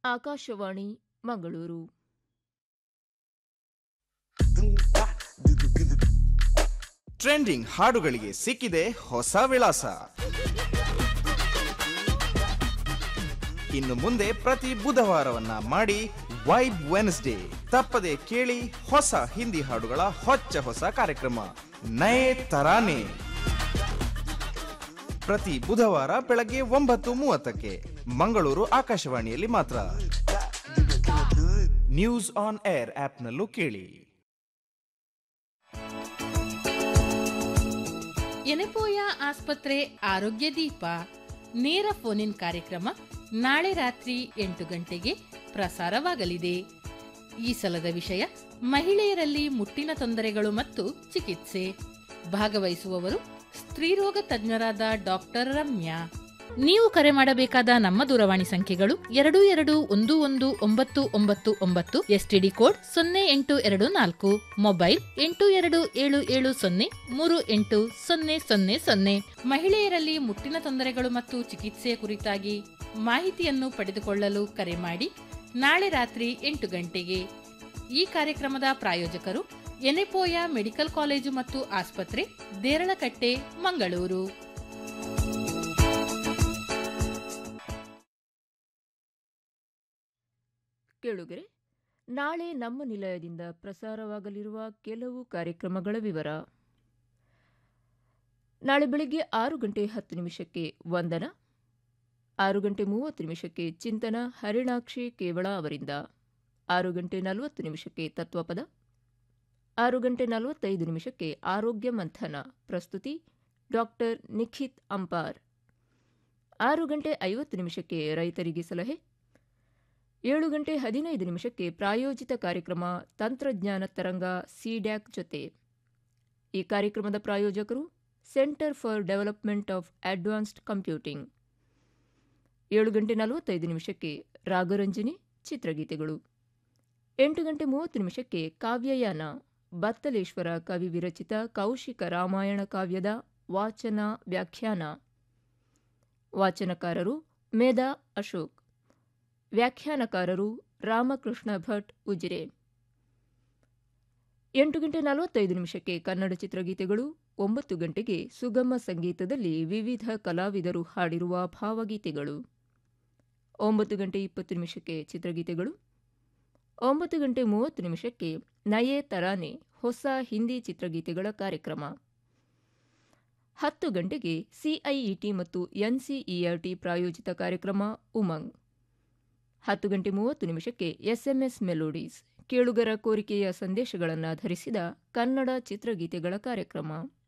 Akashvani Mangaluru trending ಹಾಡುಗಳಿಗೆ ಸಿಕ್ಕಿದೆ ಹೊಸ ವಿಳಾಸ ಇನ್ನು ಮುಂದೆ ಪ್ರತಿ ಬುಧವಾರವನ್ನ ಮಾಡಿ ವೈಬ್ ವೆನ್ಸ್ಡೇ ತಪ್ಪದೆ ಕೇಳಿ ಹೊಸ ಹಿಂದಿ ಹಾಡುಗಳ ಹೊಚ್ಚ ಹೊಸ ಕಾರ್ಯಕ್ರಮ ನಯೇ ತರಾನೆ ಪ್ರತಿ ಬುಧವಾರ ಬೆಳಗ್ಗೆ ಒಂಬತ್ತು ಮೂವತ್ತಕ್ಕೆ ಮಂಗಳೂರು ಆಕಾಶವಾಣಿಯಲ್ಲಿ ಮಾತ್ರ ನ್ಯೂಸ್ ಆನ್ ಏರ್ ಆಪ್ನಲ್ಲೂ ಕೇಳಿ ಎನೆಪೋಯ ಆಸ್ಪತ್ರೆ ಆರೋಗ್ಯ ದೀಪ ನೇರ ಫೋನಿನ್ ಕಾರ್ಯಕ್ರಮ ನಾಳೆ ರಾತ್ರಿ ಎಂಟು ಗಂಟೆಗೆ ಪ್ರಸಾರವಾಗಲಿದೆ ಈ ಸಲದ ವಿಷಯ ಮಹಿಳೆಯರಲ್ಲಿ ಮುಟ್ಟಿನ ತೊಂದರೆಗಳು ಮತ್ತು ಚಿಕಿತ್ಸೆ ಭಾಗವಹಿಸುವವರು ಸ್ತ್ರೀರೋಗ ತಜ್ಞರಾದ ಡಾಕ್ಟರ್ ರಮ್ಯಾ ನೀವು ಕರೆ ಮಾಡಬೇಕಾದ ನಮ್ಮ ದೂರವಾಣಿ ಸಂಖ್ಯೆಗಳು ಎರಡು ಎರಡು ಒಂದು ಒಂದು ಒಂಬತ್ತು ಒಂಬತ್ತು ಒಂಬತ್ತು ಎಸ್ಟಿಡಿ ಕೋಡ್ ಸೊನ್ನೆ ಎಂಟು ಎರಡು ನಾಲ್ಕು ಮೊಬೈಲ್ ಎಂಟು ಎರಡು ಏಳು ಏಳು ಸೊನ್ನೆ ಮೂರು ಎಂಟು ಸೊನ್ನೆ ಸೊನ್ನೆ ಸೊನ್ನೆ ಮಹಿಳೆಯರಲ್ಲಿ ಮುಟ್ಟಿನ ತೊಂದರೆಗಳು ಮತ್ತು ಚಿಕಿತ್ಸೆ ಕುರಿತಾಗಿ ಮಾಹಿತಿಯನ್ನು ಪಡೆದುಕೊಳ್ಳಲು ಕರೆ ಮಾಡಿ ನಾಳೆ ರಾತ್ರಿ ಎಂಟು ಗಂಟೆಗೆ ಈ ಕಾರ್ಯಕ್ರಮದ ಪ್ರಾಯೋಜಕರು ಎನೆಪೋಯ ಮೆಡಿಕಲ್ ಕಾಲೇಜು ಮತ್ತು ಆಸ್ಪತ್ರೆ ದೇರಳಕಟ್ಟೆ ಮಂಗಳೂರು ಕೇಳುಗರೆ ನಾಳೆ ನಮ್ಮ ನಿಲಯದಿಂದ ಪ್ರಸಾರವಾಗಲಿರುವ ಕೆಲವು ಕಾರ್ಯಕ್ರಮಗಳ ವಿವರ ನಾಳೆ ಬೆಳಗ್ಗೆ ಆರು ಗಂಟೆ ಹತ್ತು ನಿಮಿಷಕ್ಕೆ ವಂದನ ಆರು ಗಂಟೆ ಮೂವತ್ತು ನಿಮಿಷಕ್ಕೆ ಚಿಂತನ ಹರಿಣಾಕ್ಷಿ ಕೇವಳ ಅವರಿಂದ ಆರು ಗಂಟೆ ನಲವತ್ತು ನಿಮಿಷಕ್ಕೆ ತತ್ವಪದ ಆರು ಗಂಟೆ ನಲವತ್ತೈದು ನಿಮಿಷಕ್ಕೆ ಆರೋಗ್ಯ ಮಂಥನ ಪ್ರಸ್ತುತಿ ಡಾಕ್ಟರ್ ನಿಖಿತ್ ಅಂಪಾರ್ ಆರು ಗಂಟೆ ಐವತ್ತು ನಿಮಿಷಕ್ಕೆ ರೈತರಿಗೆ ಸಲಹೆ ಏಳು ಗಂಟೆ ಹದಿನೈದು ನಿಮಿಷಕ್ಕೆ ಪ್ರಾಯೋಜಿತ ಕಾರ್ಯಕ್ರಮ ತಂತ್ರಜ್ಞಾನ ತರಂಗ ಸಿಡ್ಯಾಕ್ ಜೊತೆ ಈ ಕಾರ್ಯಕ್ರಮದ ಪ್ರಾಯೋಜಕರು centre for development of advanced computing ಏಳು ಗಂಟೆ ನಲವತ್ತೈದು ನಿಮಿಷಕ್ಕೆ ರಾಗರಂಜನಿ ಚಿತ್ರಗೀತೆಗಳು ಎಂಟು ಗಂಟೆ ಮೂವತ್ತು ನಿಮಿಷಕ್ಕೆ ಕಾವ್ಯಯಾನ ಬತ್ತಲೇಶ್ವರ ಕವಿ ವಿರಚಿತ ಕೌಶಿಕ ರಾಮಾಯಣ ಕಾವ್ಯದ ವಾಚನ ವ್ಯಾಖ್ಯಾನ ವಾಚನಕಾರರು ಮೇಧಾ ಅಶೋಕ್ ವ್ಯಾಖ್ಯಾನಕಾರರು ರಾಮಕೃಷ್ಣ ಭಟ್ ಉಜಿರೆ ಎಂಟು ಗಂಟೆ ನಲವತ್ತೈದು ನಿಮಿಷಕ್ಕೆ ಕನ್ನಡ ಚಿತ್ರಗೀತೆಗಳು ಒಂಬತ್ತು ಗಂಟೆಗೆ ಸುಗಮ ಸಂಗೀತದಲ್ಲಿ ವಿವಿಧ ಕಲಾವಿದರು ಹಾಡಿರುವ ಭಾವಗೀತೆಗಳು ಒಂಬತ್ತು ಗಂಟೆ ಇಪ್ಪತ್ತು ನಿಮಿಷಕ್ಕೆ ಚಿತ್ರಗೀತೆಗಳು ಒಂಬತ್ತು ಗಂಟೆ ಮೂವತ್ತು ನಿಮಿಷಕ್ಕೆ ನಯೇ ತರಾನೆ ಹೊಸ ಹಿಂದಿ ಚಿತ್ರಗೀತೆಗಳ ಕಾರ್ಯಕ್ರಮ ಹತ್ತು ಗಂಟೆಗೆ ಸಿಐಇಟಿ ಮತ್ತು ಎನ್ಸಿಇಆರ್ಟಿ ಪ್ರಾಯೋಜಿತ ಕಾರ್ಯಕ್ರಮ ಉಮಂಗ್ ಹತ್ತು ಗಂಟೆ ಮೂವತ್ತು ನಿಮಿಷಕ್ಕೆ ಎಸ್ಎಂಎಸ್ ಮೆಲೋಡೀಸ್ ಕೇಳುಗರ ಕೋರಿಕೆಯ ಸಂದೇಶಗಳನ್ನು ಧರಿಸಿದ ಕನ್ನಡ ಚಿತ್ರಗೀತೆಗಳ ಕಾರ್ಯಕ್ರಮ